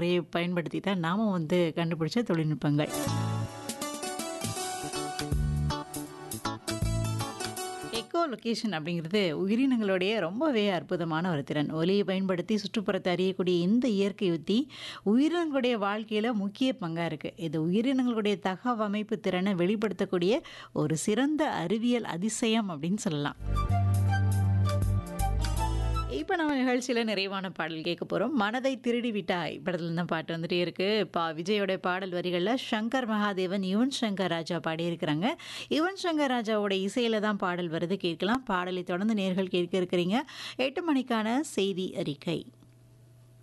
முறையை பயன்படுத்தி தான் நாம வந்து கண்டுபிடிச்ச தொழில்நுட்பங்கள். எக்கோ லொகேஷன் அப்படிங்கிறது உயிரினங்களுடைய ரொம்பவே அற்புதமான ஒரு திறன். ஒலியை பயன்படுத்தி சுற்றுப்புறத்தை அறியக்கூடிய இந்த இயற்கை உத்தி உயிரினங்களுடைய வாழ்க்கையில முக்கிய பங்கா இருக்கு. இது உயிரினங்களுடைய தகவமைப்பு திறனை வெளிப்படுத்தக்கூடிய ஒரு சிறந்த அறிவியல் அதிசயம் அப்படின்னு சொல்லலாம். இப்ப நம்ம நிகழ்ச்சியில நிறைவான பாடல் கேட்க போறோம். மனதை திருடி விட்டாய் படத்துல தான் பாட்டு வந்துட்டே இருக்கு. பா விஜயோட பாடல் வரிகள்ல சங்கர் மகாதேவன், யுவன் சங்கர் ராஜா பாடியிருக்கிறாங்க. யுவன் சங்கர் ராஜாவோட இசையில தான் பாடல் வருது கேட்கலாம். பாடலை தொடர்ந்து நேயர்கள் கேட்க இருக்கிறீங்க. 8 மணிக்கான செய்தி அறிக்கை.